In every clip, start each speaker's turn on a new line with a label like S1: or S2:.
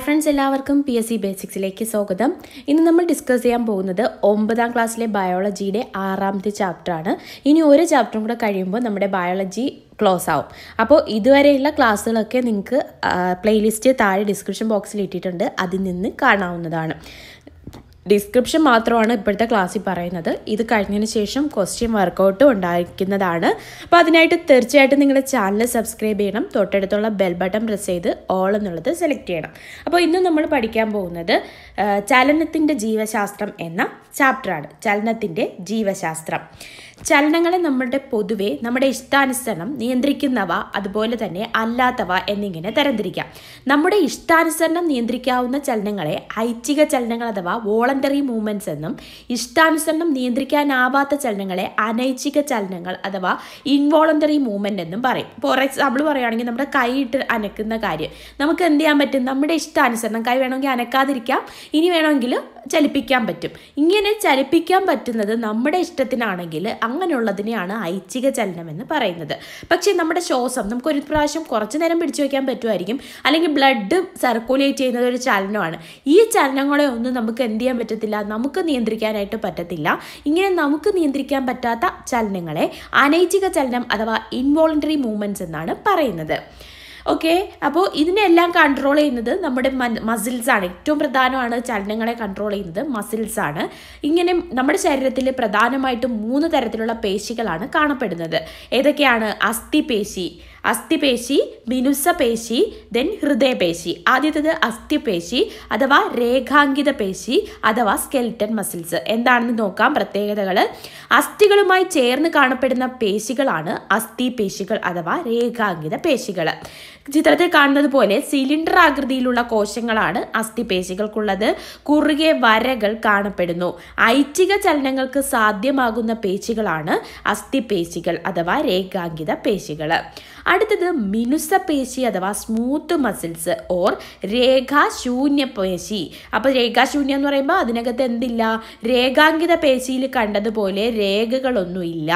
S1: friends എല്ലാവർക്കും P S C ബേസിക്സിലേക്ക് സ്വാഗതം ഇന്ന് നമ്മൾ ഡിസ്കസ് ചെയ്യാൻ പോകുന്നത് ഒമ്പതാം ക്ലാസ്സിലെ ബയോളജിയുടെ ആറാമത്തെ ചാപ്റ്ററാണ് ഇനി ഒരു ചാപ്റ്ററും കൂടെ കഴിയുമ്പോൾ നമ്മുടെ ബയോളജി ക്ലോസ് ആവും അപ്പോൾ ഇതുവരെയുള്ള ക്ലാസ്സുകളൊക്കെ നിങ്ങൾക്ക് പ്ലേലിസ്റ്റ് താഴെ ഡിസ്ക്രിപ്ഷൻ ബോക്സിൽ ഇട്ടിട്ടുണ്ട് അതിൽ നിന്ന് കാണാവുന്നതാണ് ഡിസ്ക്രിപ്ഷൻ മാത്രമാണ് ഇപ്പോഴത്തെ ക്ലാസ്സിൽ പറയുന്നത് ഇത് കഴിഞ്ഞതിന് ശേഷം ക്വസ്റ്റ്യൻ വർക്കൗട്ടും ഉണ്ടായിരിക്കുന്നതാണ് അപ്പോൾ അതിനായിട്ട് തീർച്ചയായിട്ടും നിങ്ങളുടെ ചാനൽ സബ്സ്ക്രൈബ് ചെയ്യണം തൊട്ടടുത്തുള്ള ബെൽ ബട്ടൺ പ്രസ് ചെയ്ത് ഓൾ എന്നുള്ളത് സെലക്ട് ചെയ്യണം അപ്പോൾ ഇന്ന് നമ്മൾ പഠിക്കാൻ പോകുന്നത് ചലനത്തിൻ്റെ ജീവശാസ്ത്രം എന്ന ചാപ്റ്ററാണ് ചലനത്തിൻ്റെ ജീവശാസ്ത്രം ചലനങ്ങളെ നമ്മുടെ പൊതുവെ നമ്മുടെ ഇഷ്ടാനുസരണം നിയന്ത്രിക്കുന്നവ അതുപോലെ തന്നെ അല്ലാത്തവ എന്നിങ്ങനെ തരംതിരിക്കാം നമ്മുടെ ഇഷ്ടാനുസരണം നിയന്ത്രിക്കാവുന്ന ചലനങ്ങളെ ഐച്ഛിക ചലനങ്ങൾ അഥവാ വോളണ്ടറി മൂവ്മെൻറ്റ്സ് എന്നും ഇഷ്ടാനുസരണം നിയന്ത്രിക്കാനാവാത്ത ചലനങ്ങളെ അനൈച്ഛിക ചലനങ്ങൾ അഥവാ ഇൻവോളണ്ടറി മൂവ്മെൻ്റ് എന്നും പറയും ഫോർ എക്സാമ്പിൾ പറയുകയാണെങ്കിൽ നമ്മുടെ കൈയിട്ട് അനക്കുന്ന കാര്യം നമുക്ക് എന്ത് ചെയ്യാൻ പറ്റും നമ്മുടെ ഇഷ്ടാനുസരണം കൈ വേണമെങ്കിൽ അനക്കാതിരിക്കാം ഇനി വേണമെങ്കിൽ ചലിപ്പിക്കാൻ പറ്റും ഇങ്ങനെ ചലിപ്പിക്കാൻ പറ്റുന്നത് നമ്മുടെ ഇഷ്ടത്തിനാണെങ്കിൽ അങ്ങനെയുള്ളതിനെയാണ് ഐച്ഛിക ചലനം എന്ന് പറയുന്നത് പക്ഷേ നമ്മുടെ ശ്വാസം നമുക്ക് ഒരു പ്രാവശ്യം കുറച്ച് നേരം പിടിച്ചു വയ്ക്കാൻ പറ്റുമായിരിക്കും അല്ലെങ്കിൽ ബ്ലഡ് സർക്കുലേറ്റ് ചെയ്യുന്നത് ഒരു ചലനമാണ് ഈ ചലനങ്ങളെ ഒന്നും നമുക്ക് എന്ത് ചെയ്യാൻ പറ്റത്തില്ല നമുക്ക് നിയന്ത്രിക്കാനായിട്ട് പറ്റത്തില്ല ഇങ്ങനെ നമുക്ക് നിയന്ത്രിക്കാൻ പറ്റാത്ത ചലനങ്ങളെ അനൈച്ഛിക ചലനം അഥവാ ഇൻവോളണ്ടറി മൂവ്മെൻറ്റ്സ് എന്നാണ് പറയുന്നത് ഓക്കെ അപ്പോൾ ഇതിനെല്ലാം കൺട്രോൾ ചെയ്യുന്നത് നമ്മുടെ മസിൽസ് ആണ് ഏറ്റവും പ്രധാനമാണ് ചലനങ്ങളെ കൺട്രോൾ ചെയ്യുന്നത് മസിൽസ് ആണ് ഇങ്ങനെ നമ്മുടെ ശരീരത്തിൽ പ്രധാനമായിട്ടും മൂന്ന് തരത്തിലുള്ള പേശികളാണ് കാണപ്പെടുന്നത് ഏതൊക്കെയാണ് അസ്ഥിപേശി അസ്ഥിപേശി മിനുസപേശി ദെൻ ഹൃദയപേശി ആദ്യത്തേത് അസ്ഥിപേശി അഥവാ രേഖാങ്കിത പേശി അഥവാ സ്കെൽറ്റൻ മസിൽസ് എന്താണെന്ന് നോക്കാം പ്രത്യേകതകൾ അസ്ഥികളുമായി ചേർന്ന് കാണപ്പെടുന്ന പേശികളാണ് അസ്ഥിപേശികൾ അഥവാ രേഖാങ്കിത പേശികൾ ചിത്രത്തിൽ കാണുന്നത് പോലെ സിലിണ്ടർ ആകൃതിയിലുള്ള കോശങ്ങളാണ് അസ്ഥിപേശികൾക്കുള്ളത് കുറുകെ വരകൾ കാണപ്പെടുന്നു ഐച്ഛിക ചലനങ്ങൾക്ക് സാധ്യമാകുന്ന പേശികളാണ് അസ്ഥിപേശികൾ അഥവാ രേഖാങ്കിത പേശികൾ അടുത്തത് മിനുസപേശി അഥവാ സ്മൂത്ത് മസിൽസ് ഓർ രേഖാശൂന്യ പേശി അപ്പോൾ രേഖാശൂന്യം എന്ന് പറയുമ്പോൾ അതിനകത്ത് എന്തില്ല രേഖാങ്കിത പേശിയിൽ കണ്ടതുപോലെ രേഖകളൊന്നുമില്ല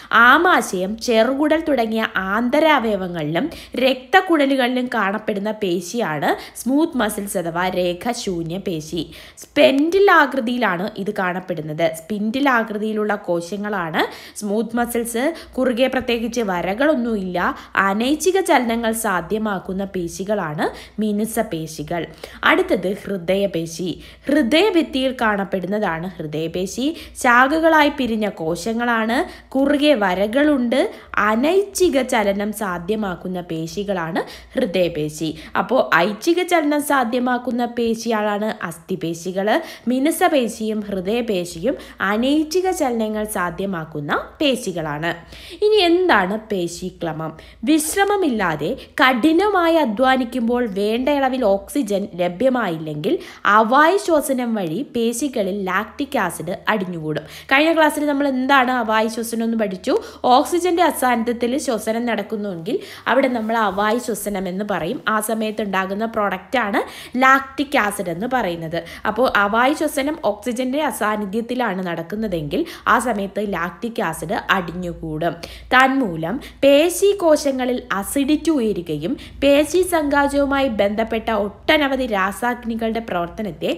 S1: ആമാശയം ചെറുകുടൽ തുടങ്ങിയ ആന്തരാവയവങ്ങളിലും രക്തക്കുഴലുകളിലും കാണപ്പെടുന്ന പേശിയാണ് സ്മൂത്ത് മസിൽസ് അഥവാ രേഖശൂന്യ പേശി സ്പെൻഡിൽ ആകൃതിയിലാണ് ഇത് കാണപ്പെടുന്നത് സ്പിൻഡിൽ ആകൃതിയിലുള്ള കോശങ്ങളാണ് സ്മൂത്ത് മസിൽസ് കുറുകെ പ്രത്യേകിച്ച് വരകളൊന്നുമില്ല അനൈച്ഛിക ചലനങ്ങൾ സാധ്യമാക്കുന്ന പേശികളാണ് മിനുസ പേശികൾ അടുത്തത് ഹൃദയപേശി ഹൃദയഭിത്തിയിൽ കാണപ്പെടുന്നതാണ് ഹൃദയപേശി ശാഖകളായി പിരിഞ്ഞ കോശങ്ങളാണ് കുറുകെ വരകളുണ്ട് അനൈച്ഛിക ചലനം സാധ്യമാക്കുന്ന പേശികളാണ് ഹൃദയപേശി അപ്പോൾ ഐച്ഛിക ചലനം സാധ്യമാക്കുന്ന പേശിയാണ് അസ്ഥിപേശികൾ മിനുസപേശിയും ഹൃദയപേശിയും അനൈച്ഛിക ചലനങ്ങൾ സാധ്യമാക്കുന്ന പേശികളാണ് ഇനി എന്താണ് പേശിക്രമം വിശ്രമമില്ലാതെ കഠിനമായി അധ്വാനിക്കുമ്പോൾ വേണ്ട അളവിൽ ഓക്സിജൻ ലഭ്യമായില്ലെങ്കിൽ അവായു ശ്വസനം വഴി പേശികളിൽ ലാക്റ്റിക് ആസിഡ് അടിഞ്ഞുകൂടും കഴിഞ്ഞ ക്ലാസ്സിൽ നമ്മൾ എന്താണ് അവായു ശ്വസനം എന്ന് പഠിച്ചു ഓക്സിജന്റെ അസാന്നിധ്യത്തിൽ ശ്വസനം നടക്കുന്നുവെങ്കിൽ അവിടെ നമ്മൾ അവായു ശ്വസനം എന്ന് പറയും ആ സമയത്ത് ഉണ്ടാകുന്ന പ്രൊഡക്റ്റാണ് ലാക്റ്റിക് ആസിഡ് എന്ന് പറയുന്നത് അപ്പോൾ അവായു ശ്വസനം ഓക്സിജന്റെ അസാന്നിധ്യത്തിലാണ് നടക്കുന്നതെങ്കിൽ ആ സമയത്ത് ലാക്റ്റിക് ആസിഡ് അടിഞ്ഞുകൂടും തന്മൂലം പേശി കോശങ്ങളിൽ അസിഡിറ്റി ഉയരുകയും പേശി സങ്കാചവുമായി ബന്ധപ്പെട്ട ഒട്ടനവധി രാസാഗ്നികളുടെ പ്രവർത്തനത്തെ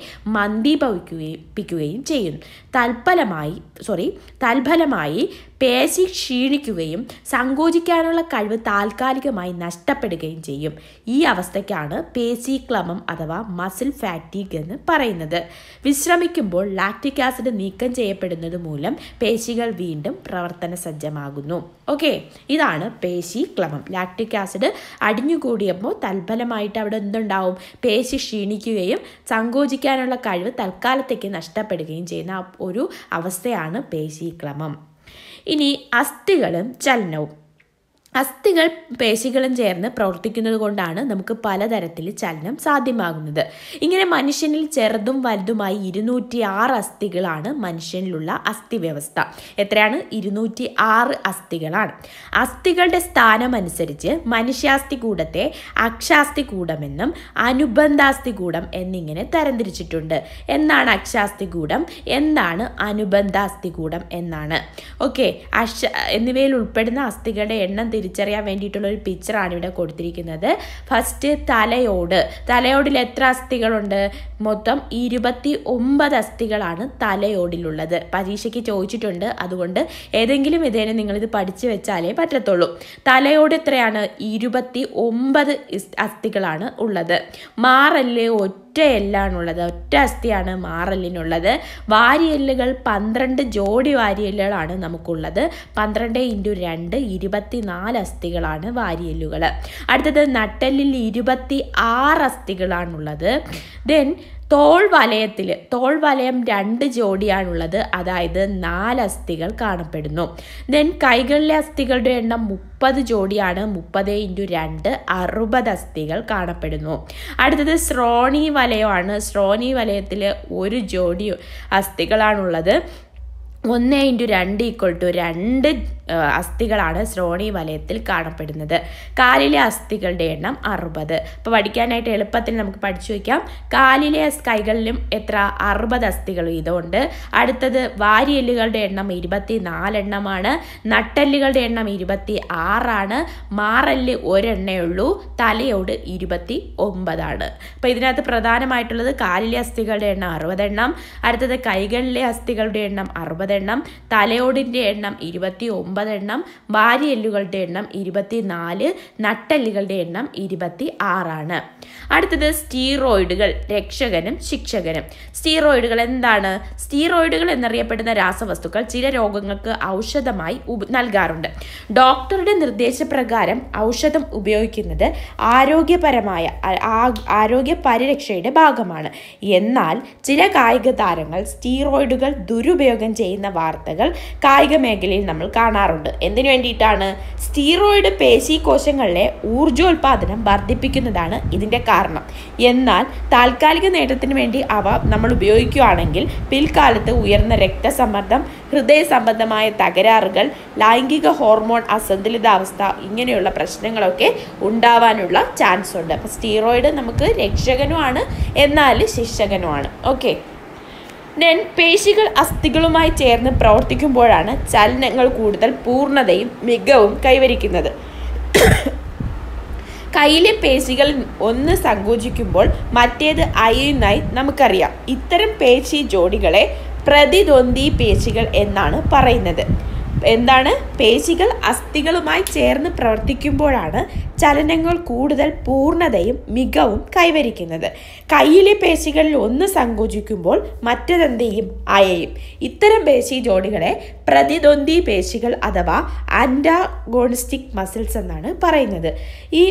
S1: മന്ദീഭവിക്കുകയും ചെയ്യുന്നു തൽഫലമായി സോറി തൽഫലമായി പേശി ക്ഷീണിക്കുകയും സങ്കോചിക്കാനുള്ള കഴിവ് താൽക്കാലികമായി നഷ്ടപ്പെടുകയും ചെയ്യും ഈ അവസ്ഥയ്ക്കാണ് പേശിക്ലമം അഥവാ മസിൽ ഫാറ്റീഗ് എന്ന് പറയുന്നത് വിശ്രമിക്കുമ്പോൾ ലാക്റ്റിക് ആസിഡ് നീക്കം ചെയ്യപ്പെടുന്നത് മൂലം പേശികൾ വീണ്ടും പ്രവർത്തന സജ്ജമാകുന്നു ഓക്കെ ഇതാണ് പേശിക്ലമം ലാക്റ്റിക് ആസിഡ് അടിഞ്ഞുകൂടിയപ്പോൾ തൽഫലമായിട്ട് അവിടെ എന്തുണ്ടാവും പേശി ക്ഷീണിക്കുകയും സങ്കോചിക്കാനുള്ള കഴിവ് തൽക്കാലത്തേക്ക് നഷ്ടപ്പെടുകയും ചെയ്യുന്ന ഒരു അവസ്ഥയാണ് പേശിക്രമം ഇനി അസ്ഥികളും ചലനവും അസ്ഥികൾ പേശികളും ചേർന്ന് പ്രവർത്തിക്കുന്നത് കൊണ്ടാണ് നമുക്ക് പലതരത്തിൽ ചലനം സാധ്യമാകുന്നത് ഇങ്ങനെ മനുഷ്യനിൽ ചെറുതും വലുതുമായി ഇരുന്നൂറ്റി ആറ് അസ്ഥികളാണ് മനുഷ്യനിലുള്ള അസ്ഥി വ്യവസ്ഥ എത്രയാണ് ഇരുന്നൂറ്റി ആറ് അസ്ഥികളാണ് അസ്ഥികളുടെ സ്ഥാനം അനുസരിച്ച് മനുഷ്യാസ്ഥികൂടത്തെ അക്ഷാസ്ഥികൂടമെന്നും അനുബന്ധാസ്ഥികൂടം എന്നിങ്ങനെ തരംതിരിച്ചിട്ടുണ്ട് എന്താണ് അക്ഷാസ്ഥികൂടം എന്താണ് അനുബന്ധാസ്ഥികൂടം എന്നാണ് ഓക്കെ അക്ഷ എന്നിവയിൽ ഉൾപ്പെടുന്ന അസ്ഥികളുടെ എണ്ണം തിരിച്ചറിയാൻ വേണ്ടിയിട്ടുള്ള ഒരു പിക്ചറാണ് ഇവിടെ കൊടുത്തിരിക്കുന്നത് ഫസ്റ്റ് തലയോട് തലയോടിൽ എത്ര അസ്ഥികളുണ്ട് മൊത്തം ഇരുപത്തി ഒമ്പത് അസ്ഥികളാണ് തലയോടിലുള്ളത് പരീക്ഷയ്ക്ക് ചോദിച്ചിട്ടുണ്ട് അതുകൊണ്ട് ഏതെങ്കിലും വിധേന നിങ്ങളിത് പഠിച്ചു വെച്ചാലേ പറ്റത്തുള്ളൂ തലയോട് എത്രയാണ് ഇരുപത്തി ഒമ്പത് അസ്ഥികളാണ് ഉള്ളത് മാറല് ഒറ്റ എല്ലാണുള്ളത് ഒറ്റ അസ്ഥിയാണ് മാറലിനുള്ളത് വാരിയെല്ലുകൾ പന്ത്രണ്ട് ജോഡി വാരിയെല്ലുകളാണ് നമുക്കുള്ളത് പന്ത്രണ്ട് ഇൻറ്റു രണ്ട് ഇരുപത്തിനാല് അസ്ഥികളാണ് വാരിയെല്ലുകൾ അടുത്തത് നട്ടെല്ലിൽ ഇരുപത്തി ആറ് അസ്ഥികളാണുള്ളത് ദെൻ തോൾ വലയത്തിൽ തോൾ വലയം രണ്ട് ജോഡിയാണുള്ളത് അതായത് നാല് അസ്ഥികൾ കാണപ്പെടുന്നു ദെൻ കൈകളിലെ അസ്ഥികളുടെ എണ്ണം മുപ്പത് ജോഡിയാണ് മുപ്പത് ഇൻറ്റു രണ്ട് അറുപത് അസ്ഥികൾ കാണപ്പെടുന്നു അടുത്തത് ശ്രോണി വലയമാണ് ശ്രോണി വലയത്തിൽ ഒരു ജോഡി അസ്ഥികളാണുള്ളത് ഒന്ന് ഇൻറ്റു രണ്ട് ഈക്വൾ ടു രണ്ട് അസ്ഥികളാണ് ശ്രോണി വലയത്തിൽ കാണപ്പെടുന്നത് കാലിലെ അസ്ഥികളുടെ എണ്ണം അറുപത് അപ്പോൾ പഠിക്കാനായിട്ട് എളുപ്പത്തിൽ നമുക്ക് പഠിച്ചു വയ്ക്കാം കാലിലെ കൈകളിലും എത്ര അറുപത് അസ്ഥികൾ വീതമുണ്ട് അടുത്തത് വാരിയെല്ലുകളുടെ എണ്ണം ഇരുപത്തി നാലെണ്ണമാണ് നട്ടെല്ലുകളുടെ എണ്ണം ഇരുപത്തി ആറാണ് മാറല്ല് ഒരെണ്ണേ ഉള്ളൂ തലയോട് ഇരുപത്തി ഒമ്പതാണ് അപ്പോൾ ഇതിനകത്ത് പ്രധാനമായിട്ടുള്ളത് കാലിലെ അസ്ഥികളുടെ എണ്ണം അറുപതെണ്ണം അടുത്തത് കൈകളിലെ അസ്ഥികളുടെ എണ്ണം അറുപതെണ്ണം തലയോടിൻ്റെ എണ്ണം ഇരുപത്തി ഒമ്പതെണ്ണം വാരിയെല്ലുകളുടെ എണ്ണം ഇരുപത്തിനാല് നട്ടെല്ലുകളുടെ എണ്ണം ഇരുപത്തി ആറാണ് അടുത്തത് സ്റ്റീറോയിഡുകൾ രക്ഷകനും ശിക്ഷകനും സ്റ്റീറോയിഡുകൾ എന്താണ് സ്റ്റീറോയിഡുകൾ എന്നറിയപ്പെടുന്ന രാസവസ്തുക്കൾ ചില രോഗങ്ങൾക്ക് ഔഷധമായി നൽകാറുണ്ട് ഡോക്ടറുടെ നിർദ്ദേശപ്രകാരം ഔഷധം ഉപയോഗിക്കുന്നത് ആരോഗ്യപരമായ ആരോഗ്യ പരിരക്ഷയുടെ ഭാഗമാണ് എന്നാൽ ചില കായിക താരങ്ങൾ സ്റ്റീറോയിഡുകൾ ദുരുപയോഗം ചെയ്യുന്ന വാർത്തകൾ കായിക മേഖലയിൽ നമ്മൾ കാണാറുണ്ട് എന്തിനു വേണ്ടിയിട്ടാണ് സ്റ്റീറോയിഡ് പേശി കോശങ്ങളിലെ ഊർജോൽപാദനം വർദ്ധിപ്പിക്കുന്നതാണ് ഇതിൻ്റെ കാരണം എന്നാൽ താൽക്കാലിക നേട്ടത്തിന് വേണ്ടി അവ നമ്മൾ ഉപയോഗിക്കുകയാണെങ്കിൽ പിൽക്കാലത്ത് ഉയർന്ന രക്തസമ്മർദ്ദം ഹൃദയ സംബന്ധമായ തകരാറുകൾ ലൈംഗിക ഹോർമോൺ അസന്തുലിതാവസ്ഥ ഇങ്ങനെയുള്ള പ്രശ്നങ്ങളൊക്കെ ഉണ്ടാവാനുള്ള ചാൻസ് ഉണ്ട് അപ്പോൾ സ്റ്റീറോയിഡ് നമുക്ക് രക്ഷകനുമാണ് എന്നാൽ ശിക്ഷകനുമാണ് ഓക്കെ ദെൻ പേശികൾ അസ്ഥികളുമായി ചേർന്ന് പ്രവർത്തിക്കുമ്പോഴാണ് ചലനങ്ങൾ കൂടുതൽ പൂർണ്ണതയും മികവും കൈവരിക്കുന്നത് കയ്യിലെ പേശികൾ ഒന്ന് സങ്കോചിക്കുമ്പോൾ മറ്റേത് അയയുന്നതായി നമുക്കറിയാം ഇത്തരം പേശി ജോഡികളെ പ്രതിദ്വന്ദ്വി പേശികൾ എന്നാണ് പറയുന്നത് എന്താണ് പേശികൾ അസ്ഥികളുമായി ചേർന്ന് പ്രവർത്തിക്കുമ്പോഴാണ് ചലനങ്ങൾ കൂടുതൽ പൂർണ്ണതയും മികവും കൈവരിക്കുന്നത് കയ്യിലെ പേശികളിൽ ഒന്ന് സങ്കോചിക്കുമ്പോൾ മറ്റതെന്തെയും അയയും ഇത്തരം പേശി ജോഡികളെ പ്രതിദ്വന്ദ്വി പേശികൾ അഥവാ ആൻറ്റാഗോണിസ്റ്റിക് മസിൽസ് എന്നാണ് പറയുന്നത് ഈ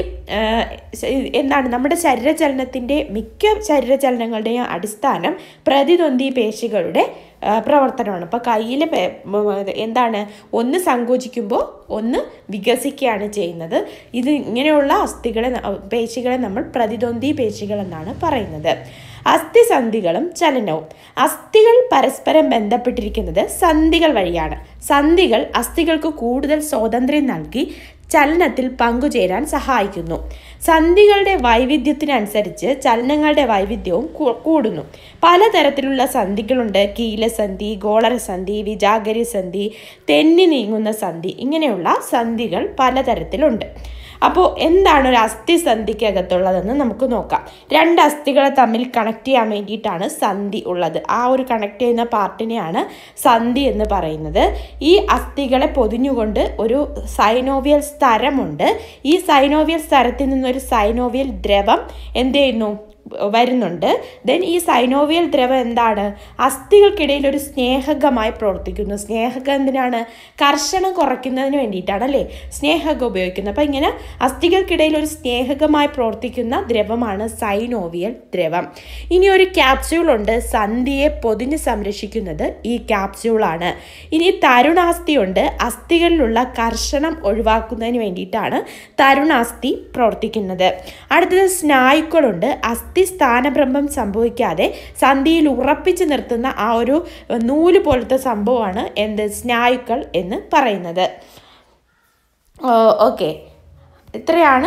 S1: എന്താണ് നമ്മുടെ ശരീരചലനത്തിൻ്റെ മിക്ക ശരീരചലനങ്ങളുടെയും അടിസ്ഥാനം പ്രതിദ്വന്ദ്വി പേശികളുടെ പ്രവർത്തനമാണ് അപ്പോൾ കയ്യിൽ എന്താണ് ഒന്ന് സങ്കോചിക്കുമ്പോൾ ഒന്ന് വികസിക്കുകയാണ് ചെയ്യുന്നത് ഇത് ഇങ്ങനെയുള്ള അസ്ഥികളെ പേശികളെ നമ്മൾ പ്രതിദ്വന്ദ്വി പേശികൾ എന്നാണ് പറയുന്നത് അസ്ഥിസന്ധികളും ചലനവും അസ്ഥികൾ പരസ്പരം ബന്ധപ്പെട്ടിരിക്കുന്നത് സന്ധികൾ വഴിയാണ് സന്ധികൾ അസ്ഥികൾക്ക് കൂടുതൽ സ്വാതന്ത്ര്യം നൽകി ചലനത്തിൽ പങ്കുചേരാൻ സഹായിക്കുന്നു സന്ധികളുടെ വൈവിധ്യത്തിനനുസരിച്ച് ചലനങ്ങളുടെ വൈവിധ്യവും കൂടുന്നു പലതരത്തിലുള്ള സന്ധികളുണ്ട് കീലസന്ധി ഗോളരസന്ധി വിജാഗരി സന്ധി തെന്നി നീങ്ങുന്ന സന്ധി ഇങ്ങനെയുള്ള സന്ധികൾ പലതരത്തിലുണ്ട് അപ്പോൾ എന്താണ് ഒരു അസ്ഥി സന്ധിക്കകത്തുള്ളതെന്ന് നമുക്ക് നോക്കാം രണ്ട് അസ്ഥികളെ തമ്മിൽ കണക്ട് ചെയ്യാൻ വേണ്ടിയിട്ടാണ് സന്ധി ഉള്ളത് ആ ഒരു കണക്ട് ചെയ്യുന്ന പാർട്ടിനെയാണ് സന്ധി എന്ന് പറയുന്നത് ഈ അസ്ഥികളെ പൊതിഞ്ഞുകൊണ്ട് ഒരു സൈനോവിയൽ സ്തരമുണ്ട് ഈ സൈനോവിയൽ സ്തരത്തിൽ നിന്നൊരു സൈനോവിയൽ ദ്രവം എന്ത് ചെയ്യുന്നു വരുന്നുണ്ട് ദെൻ ഈ സൈനോവിയൽ ദ്രവം എന്താണ് അസ്ഥികൾക്കിടയിൽ ഒരു സ്നേഹകമായി പ്രവർത്തിക്കുന്നു സ്നേഹകം എന്തിനാണ് കർഷണം കുറയ്ക്കുന്നതിന് വേണ്ടിയിട്ടാണ് അല്ലേ സ്നേഹകം ഉപയോഗിക്കുന്നത് അപ്പം ഇങ്ങനെ അസ്ഥികൾക്കിടയിൽ ഒരു സ്നേഹകമായി പ്രവർത്തിക്കുന്ന ദ്രവമാണ് സൈനോവിയൽ ദ്രവം ഇനി ഒരു ക്യാപ്സ്യൂൾ ഉണ്ട് സന്ധിയെ പൊതിഞ്ഞ് സംരക്ഷിക്കുന്നത് ഈ ക്യാപ്സ്യൂളാണ് ഇനി തരുണാസ്ഥി ഉണ്ട് അസ്ഥികളിലുള്ള കർഷണം ഒഴിവാക്കുന്നതിന് വേണ്ടിയിട്ടാണ് തരുണാസ്ഥി പ്രവർത്തിക്കുന്നത് അടുത്തത് സ്നായുക്കളുണ്ട് അസ്ഥി സ്ഥാനഭ്രംഭം സംഭവിക്കാതെ സന്ധിയിൽ ഉറപ്പിച്ചു നിർത്തുന്ന ആ ഒരു നൂല് പോലത്തെ സംഭവമാണ് എന്ത് സ്നായുക്കൾ എന്ന് പറയുന്നത് ഓക്കെ ഇത്രയാണ്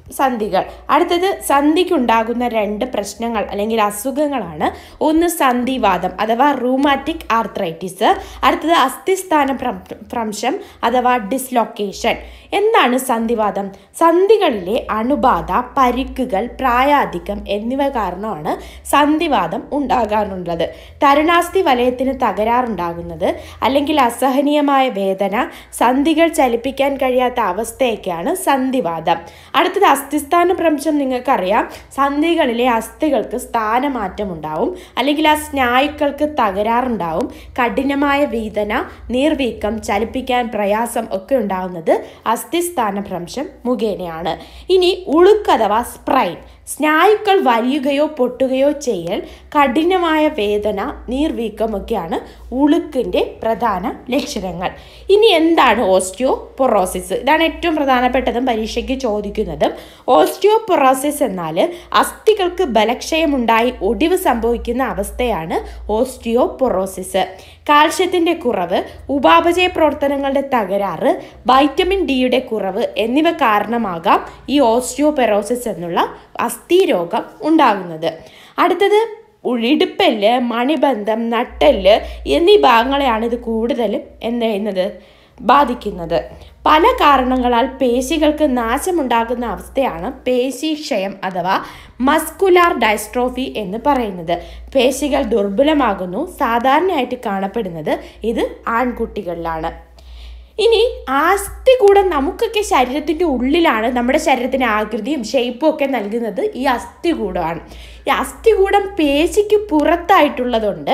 S1: സന്ധികൾ അടുത്തത് സന്ധിക്കുണ്ടാകുന്ന രണ്ട് പ്രശ്നങ്ങൾ അല്ലെങ്കിൽ അസുഖങ്ങളാണ് ഒന്ന് സന്ധിവാദം അഥവാ റൂമാറ്റിക് ആർത്രൈറ്റിസ് അടുത്തത് അസ്ഥിസ്ഥാന ഭ്രം- ഭ്രംശം അഥവാ ഡിസ്ലൊക്കേഷൻ എന്താണ് സന്ധിവാദം സന്ധികളിലെ അണുബാധ പരിക്കുകൾ പ്രായാധിക്യം എന്നിവ കാരണമാണ് സന്ധിവാദം ഉണ്ടാകാറുള്ളത് തരുണാസ്ഥി വലയത്തിന് തകരാറുണ്ടാകുന്നത് അല്ലെങ്കിൽ അസഹനീയമായ വേദന സന്ധികൾ ചലിപ്പിക്കാൻ കഴിയാത്ത അവസ്ഥയൊക്കെയാണ് സന്ധിവാദം അടുത്തത് അസ്ഥിസ്ഥാന ഭ്രംശം നിങ്ങൾക്കറിയാം സന്ധികളിലെ അസ്ഥികൾക്ക് സ്ഥാനമാറ്റം ഉണ്ടാവും അല്ലെങ്കിൽ ആ സ്നായുക്കൾക്ക് തകരാറുണ്ടാവും കഠിനമായ വേദന നീർവീക്കം ചലിപ്പിക്കാൻ പ്രയാസം ഒക്കെ ഉണ്ടാകുന്നത് അസ്ഥിസ്ഥാന ഭ്രംശം മുഖേനയാണ് ഇനി ഉളുക്ക് അഥവാ സ്പ്രൈൻ സ്നായുക്കൾ വലിയുകയോ പൊട്ടുകയോ ചെയ്യൽ കഠിനമായ വേദന നീർവീക്കമൊക്കെയാണ് ഉളുക്കിൻ്റെ പ്രധാന ലക്ഷണങ്ങൾ ഇനി എന്താണ് ഓസ്റ്റിയോപൊറോസിസ് ഇതാണ് ഏറ്റവും പ്രധാനപ്പെട്ടതും പരീക്ഷയ്ക്ക് ചോദിക്കുന്നതും ഓസ്റ്റിയോപൊറോസിസ് എന്നാൽ അസ്ഥികൾക്ക് ബലക്ഷയമുണ്ടായി ഒടിവ് സംഭവിക്കുന്ന അവസ്ഥയാണ് ഓസ്റ്റിയോപൊറോസിസ് കാൽഷ്യത്തിൻ്റെ കുറവ് ഉപാപചയ പ്രവർത്തനങ്ങളുടെ തകരാറ് വൈറ്റമിൻ ഡിയുടെ കുറവ് എന്നിവ കാരണമാകാം ഈ ഓസ്റ്റിയോപെറോസിസ് എന്നുള്ള അസ്ഥിരോഗം ഉണ്ടാകുന്നത് അടുത്തത് ഇടുപ്പല്ല് മണിബന്ധം നട്ടെല്ല് എന്നീ ഭാഗങ്ങളെയാണ് ഇത് കൂടുതലും എന്ത് ചെയ്യുന്നത് ബാധിക്കുന്നത് പല കാരണങ്ങളാൽ പേശികൾക്ക് നാശമുണ്ടാകുന്ന അവസ്ഥയാണ് പേശീക്ഷയം അഥവാ മസ്കുലാർ ഡയസ്ട്രോഫി എന്ന് പറയുന്നത് പേശികൾ ദുർബലമാകുന്നു സാധാരണയായിട്ട് കാണപ്പെടുന്നത് ഇത് ആൺകുട്ടികളിലാണ് ഇനി അസ്ഥികൂടം നമുക്കൊക്കെ ശരീരത്തിൻ്റെ ഉള്ളിലാണ് നമ്മുടെ ശരീരത്തിന് ആകൃതിയും ഷേപ്പും ഒക്കെ നൽകുന്നത് ഈ അസ്ഥികൂടമാണ് ഈ അസ്ഥികൂടം പേശിക്ക് പുറത്തായിട്ടുള്ളതുകൊണ്ട്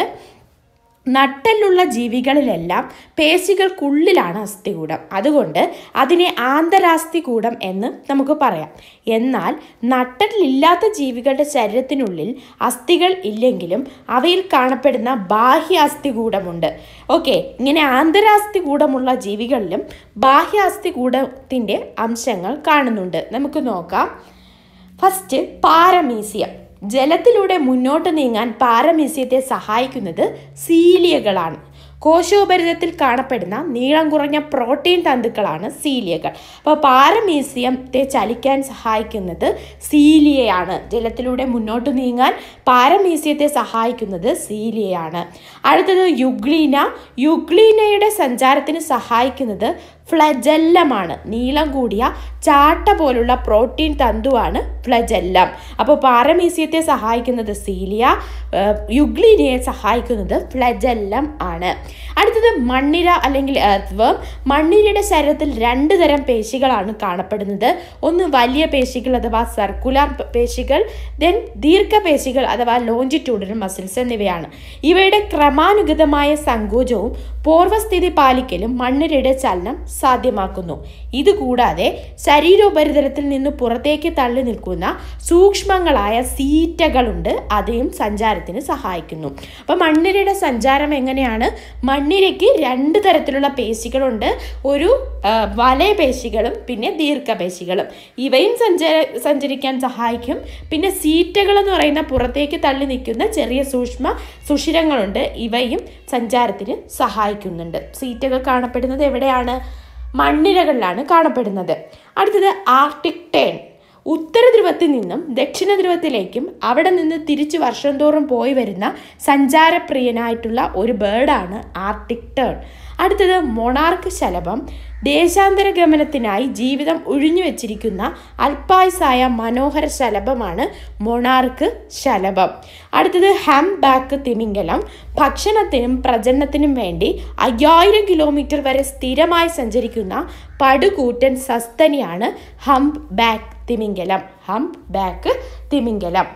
S1: നട്ടലുള്ള ജീവികളിലെല്ലാം പേശികൾക്കുള്ളിലാണ് അസ്ഥികൂടം അതുകൊണ്ട് അതിനെ ആന്തരാസ്ഥികൂടം എന്ന് നമുക്ക് പറയാം എന്നാൽ നട്ടലില്ലാത്ത ജീവികളുടെ ശരീരത്തിനുള്ളിൽ അസ്ഥികൾ ഇല്ലെങ്കിലും അവയിൽ കാണപ്പെടുന്ന ബാഹ്യ അസ്ഥികൂടമുണ്ട് ഓക്കെ ഇങ്ങനെ ആന്തരാസ്ഥികൂടമുള്ള ജീവികളിലും ബാഹ്യ അസ്ഥികൂടത്തിൻ്റെ അംശങ്ങൾ കാണുന്നുണ്ട് നമുക്ക് നോക്കാം ഫസ്റ്റ് പാരമീസിയം ജലത്തിലൂടെ മുന്നോട്ട് നീങ്ങാൻ പാരമീസ്യത്തെ സഹായിക്കുന്നത് സീലിയകളാണ് കോശോപരിതത്തിൽ കാണപ്പെടുന്ന നീളം കുറഞ്ഞ പ്രോട്ടീൻ തന്തുക്കളാണ് സീലിയകൾ അപ്പോൾ പാരമീസിയത്തെ ചലിക്കാൻ സഹായിക്കുന്നത് സീലിയയാണ് ജലത്തിലൂടെ മുന്നോട്ട് നീങ്ങാൻ പാരമീസിയത്തെ സഹായിക്കുന്നത് സീലിയയാണ് അടുത്തത് യുഗ്ലീന യുഗ്ലീനയുടെ സഞ്ചാരത്തിന് സഹായിക്കുന്നത് ഫ്ലജല്ലമാണ് നീളം കൂടിയ ചാട്ട പോലുള്ള പ്രോട്ടീൻ തന്തുവാണ് ഫ്ലജല്ലം അപ്പോൾ പാരമീസിയത്തെ സഹായിക്കുന്നത് സീലിയ ഏഹ്, യുഗ്ലീനയെ സഹായിക്കുന്നത് ഫ്ലജല്ലം ആണ് അടുത്തത് മണ്ണിര അല്ലെങ്കിൽ എർത്ത് വേം മണ്ണിരയുടെ ശരീരത്തിൽ രണ്ട് തരം പേശികളാണ് കാണപ്പെടുന്നത് ഒന്ന് വലിയ പേശികൾ അഥവാ സർക്കുലാർ പേശികൾ ദെൻ ദീർഘപേശികൾ അഥവാ ലോഞ്ചിറ്റ്യൂഡിനൽ മസിൽസ് എന്നിവയാണ് ഇവയുടെ ക്രമാനുഗതമായ സങ്കോചവും പൂർവ്വസ്ഥിതി പാലിക്കലും മണ്ണിരയുടെ ചലനം സാധ്യമാക്കുന്നു ഇതുകൂടാതെ ശരീരോപരിതലത്തിൽ നിന്ന് പുറത്തേക്ക് തള്ളി നിൽക്കുന്ന സൂക്ഷ്മങ്ങളായ സീറ്റകളുണ്ട് അതേയും സഞ്ചാരത്തിന് സഹായിക്കുന്നു അപ്പോൾ മണ്ണിരയുടെ സഞ്ചാരം എങ്ങനെയാണ് മണ്ണിരയ്ക്ക് രണ്ട് തരത്തിലുള്ള പേശികളുണ്ട് ഒരു ആ, വലയപേശികളും പിന്നെ ദീർഘപേശികളും ഇവയും സഞ്ചാര സഞ്ചരിക്കാൻ സഹായിക്കും പിന്നെ സീറ്റകൾ എന്ന് പറയുന്ന പുറത്തേക്ക് തള്ളി നിൽക്കുന്ന ചെറിയ സൂക്ഷ്മ സുഷിരങ്ങളുണ്ട് ഇവയും സഞ്ചാരത്തിന് സഹായിക്കുന്നുണ്ട് സീറ്റുകൾ കാണപ്പെടുന്നത് എവിടെയാണ് മണ്ണിരകളിലാണ് കാണപ്പെടുന്നത് അടുത്തത് ആർട്ടിക് ടേൺ ഉത്തര ധ്രുവത്തിൽ നിന്നും ദക്ഷിണ ധ്രുവത്തിലേക്കും അവിടെ നിന്ന് തിരിച്ച് വർഷം തോറും പോയി വരുന്ന സഞ്ചാരപ്രിയനായിട്ടുള്ള ഒരു ബേർഡാണ് ആർട്ടിക് ടേൺ അടുത്തത് മൊണാർക്ക് ശലഭം ദേശാന്തര ഗമനത്തിനായി ജീവിതം ഒഴിഞ്ഞു വെച്ചിരിക്കുന്ന അൽപായുസായ മനോഹര ശലഭമാണ് മൊണാർക്ക് ശലഭം അടുത്തത് ഹം ബാക്ക് തിമിംഗലം ഭക്ഷണത്തിനും പ്രജനനത്തിനും വേണ്ടി അയ്യായിരം കിലോമീറ്റർ വരെ സ്ഥിരമായി സഞ്ചരിക്കുന്ന പടുകൂറ്റൻ സസ്തനിയാണ് ഹംപ് ബാക്ക് തിമിംഗലം ഹംപ് ബാക്ക് തിമിംഗലം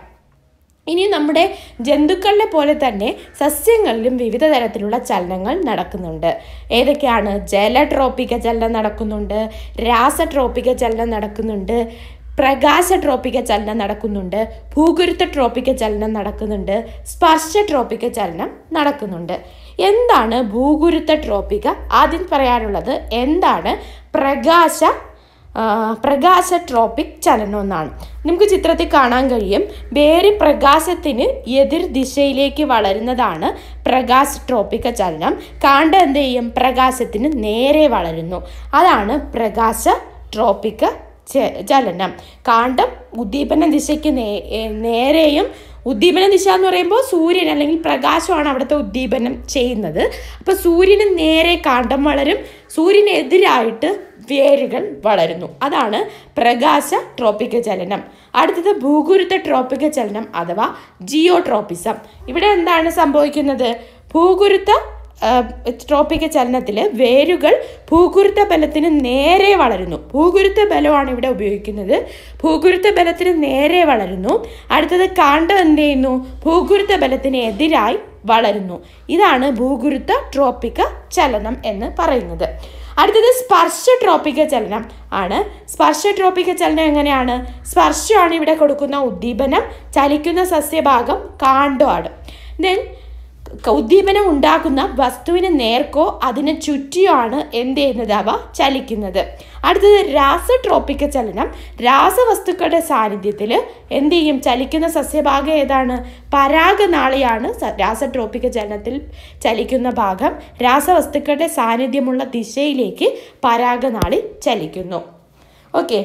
S1: ഇനി നമ്മുടെ ജന്തുക്കളിലെ പോലെ തന്നെ സസ്യങ്ങളിലും വിവിധ തരത്തിലുള്ള ചലനങ്ങൾ നടക്കുന്നുണ്ട് ഏതൊക്കെയാണ് ജലട്രോപിക ചലനം നടക്കുന്നുണ്ട് രാസട്രോപിക ചലനം നടക്കുന്നുണ്ട് പ്രകാശ ട്രോപിക ചലനം നടക്കുന്നുണ്ട് ഭൂഗുരുത്വ ട്രോപിക ചലനം നടക്കുന്നുണ്ട് സ്പർശ ട്രോപിക ചലനം നടക്കുന്നുണ്ട് എന്താണ് ഭൂഗുരുത്വ ട്രോപിക ആദ്യം പറയാനുള്ളത് എന്താണ് പ്രകാശ ആ, പ്രകാശ ട്രോപ്പിക് ചലനം എന്നാണ് നമുക്ക് ചിത്രത്തിൽ കാണാൻ കഴിയും വേര് പ്രകാശത്തിന് എതിർ ദിശയിലേക്ക് വളരുന്നതാണ് പ്രകാശ ട്രോപ്പിക ചലനം കാണ്ട എന്ത് ചെയ്യും പ്രകാശത്തിന് നേരെ വളരുന്നു അതാണ് പ്രകാശ ട്രോപ്പിക ച- ചലനം കാന്തം ഉദ്ദീപന ദിശയ്ക്ക് നേ ഏ, നേരെയും ഉദ്ദീപന ദിശ എന്ന് പറയുമ്പോൾ സൂര്യൻ അല്ലെങ്കിൽ പ്രകാശമാണ് അവിടുത്തെ ഉദ്ദീപനം ചെയ്യുന്നത് അപ്പോൾ സൂര്യന് നേരെ കാന്തം വളരും സൂര്യനെതിരായിട്ട് വേരുകൾ വളരുന്നു അതാണ് പ്രകാശ ട്രോപ്പിക ചലനം അടുത്തത് ഭൂഗുരുത്വ ട്രോപ്പിക ചലനം അഥവാ ജിയോട്രോപ്പിസം ഇവിടെ എന്താണ് സംഭവിക്കുന്നത് ഭൂഗുരുത്വ ട്രോപ്പിക ചലനത്തിൽ വേരുകൾ ഭൂഗുരുത്വ ബലത്തിന് നേരെ വളരുന്നു ഭൂഗുരുത്വ ബലമാണ് ഇവിടെ ഉപയോഗിക്കുന്നത് ഭൂഗുരുത്വ ബലത്തിന് നേരെ വളരുന്നു അടുത്തത് കാണ്ടം എന്ത് ചെയ്യുന്നു ഭൂഗുരുത്വ ബലത്തിന് എതിരായി വളരുന്നു ഇതാണ് ഭൂഗുരുത്വ ട്രോപ്പിക ചലനം എന്ന് പറയുന്നത് അടുത്തത് സ്പർശ ട്രോപ്പിക ചലനം ആണ് സ്പർശ ട്രോപ്പിക ചലനം എങ്ങനെയാണ് സ്പർശമാണ് ഇവിടെ കൊടുക്കുന്ന ഉദ്ദീപനം ചലിക്കുന്ന സസ്യഭാഗം കാണ്ടമാണ് ദെൻ ഉദ്ദീപനം ഉണ്ടാക്കുന്ന വസ്തുവിന് നേർക്കോ അതിന് ചുറ്റിയോ ആണ് എന്ത് ചെയ്യുന്നത് അവ ചലിക്കുന്നത് അടുത്തത് രാസട്രോപ്പിക ചലനം രാസവസ്തുക്കളുടെ സാന്നിധ്യത്തിൽ എന്ത് ചെയ്യും ചലിക്കുന്ന സസ്യഭാഗം ഏതാണ് പരാഗനാളിയാണ് സ- രാസട്രോപ്പിക ചലനത്തിൽ ചലിക്കുന്ന ഭാഗം രാസവസ്തുക്കളുടെ സാന്നിധ്യമുള്ള ദിശയിലേക്ക് പരാഗനാളി ചലിക്കുന്നു ഓക്കെ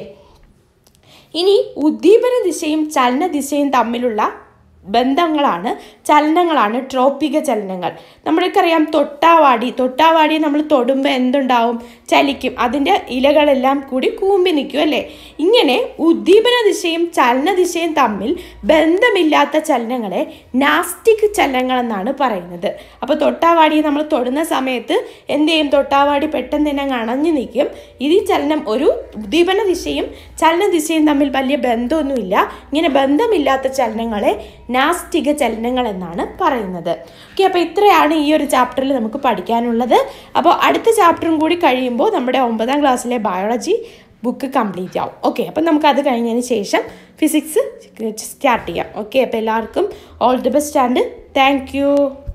S1: ഇനി ഉദ്ദീപന ദിശയും ചലന ദിശയും തമ്മിലുള്ള ബന്ധങ്ങളാണ് ചലനങ്ങളാണ് ട്രോപ്പിക ചലനങ്ങൾ നമ്മൾക്കറിയാം തൊട്ടാവാടി തൊട്ടാവാടി നമ്മൾ തൊടുമ്പോൾ എന്തുണ്ടാവും ചലിക്കും അതിൻ്റെ ഇലകളെല്ലാം കൂടി കൂമ്പി നിൽക്കും അല്ലേ ഇങ്ങനെ ഉദ്ദീപന ദിശയും ചലന ദിശയും തമ്മിൽ ബന്ധമില്ലാത്ത ചലനങ്ങളെ നാസ്റ്റിക് ചലനങ്ങൾ എന്നാണ് പറയുന്നത് അപ്പോൾ തൊട്ടാവാടി നമ്മൾ തൊടുന്ന സമയത്ത് എന്ത് ചെയ്യും തൊട്ടാവാടി പെട്ടെന്ന് തന്നെ അങ്ങ് അണഞ്ഞു നിൽക്കും ഇത് ഈ ചലനം ഒരു ഉദ്ദീപന ദിശയും ചലന ദിശയും തമ്മിൽ വലിയ ബന്ധമൊന്നുമില്ല ഇങ്ങനെ ബന്ധമില്ലാത്ത ചലനങ്ങളെ നാസ്റ്റിക ചലനങ്ങൾ എന്നാണ് പറയുന്നത് ഓക്കെ അപ്പോൾ ഇത്രയാണ് ഈ ഒരു ചാപ്റ്ററിൽ നമുക്ക് പഠിക്കാനുള്ളത് അപ്പോൾ അടുത്ത ചാപ്റ്ററും കൂടി കഴിയുമ്പോൾ നമ്മുടെ ഒമ്പതാം ക്ലാസ്സിലെ ബയോളജി ബുക്ക് കംപ്ലീറ്റ് ആവും ഓക്കെ അപ്പം നമുക്ക് അത് കഴിഞ്ഞതിന് ശേഷം ഫിസിക്സ് സ്റ്റാർട്ട് ചെയ്യാം ഓക്കെ അപ്പോൾ എല്ലാവർക്കും all the best and thank U